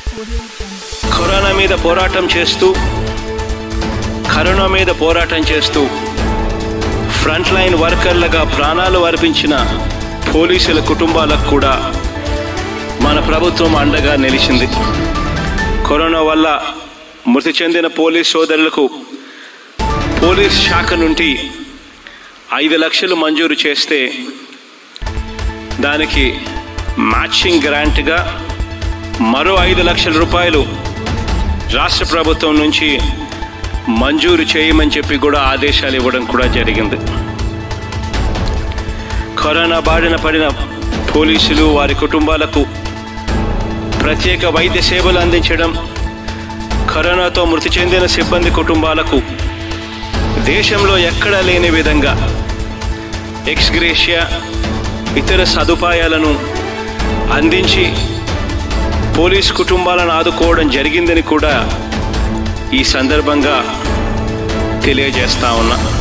corona మీద పోరాటం చేస్తూ కరోనా మీద పోరాటం చేస్తూ ఫ్రంట్ లైన్ వర్కర్లుగా ప్రాణాలు అర్పించిన పోలీసుల కుటుంబాలకు కూడా మన ప్రభుత్వం అండగా నిలిచింది కరోనా వల్ల మృతి చెందిన పోలీస్ సోదరులకు పోలీస్ శాఖ నుండి ఐదు లక్షలు మంజూరు చేస్తే దానికి మ్యాచింగ్ గ్రాంట్గా మరో ఐదు లక్షల రూపాయలు రాష్ట్ర ప్రభుత్వం నుంచి మంజూరు చేయమని చెప్పి కూడా ఆదేశాలు ఇవ్వడం కూడా జరిగింది కరోనా బారిన పడిన పోలీసులు వారి కుటుంబాలకు ప్రత్యేక వైద్య సేవలు అందించడం కరోనాతో మృతి చెందిన సిబ్బంది కుటుంబాలకు దేశంలో ఎక్కడా లేని విధంగా ఎక్స్గ్రేషియా ఇతర సదుపాయాలను అందించి పోలీస్ కుటుంబాలను ఆదుకోవడం జరిగిందని కూడా ఈ సందర్భంగా తెలియజేస్తా ఉన్నా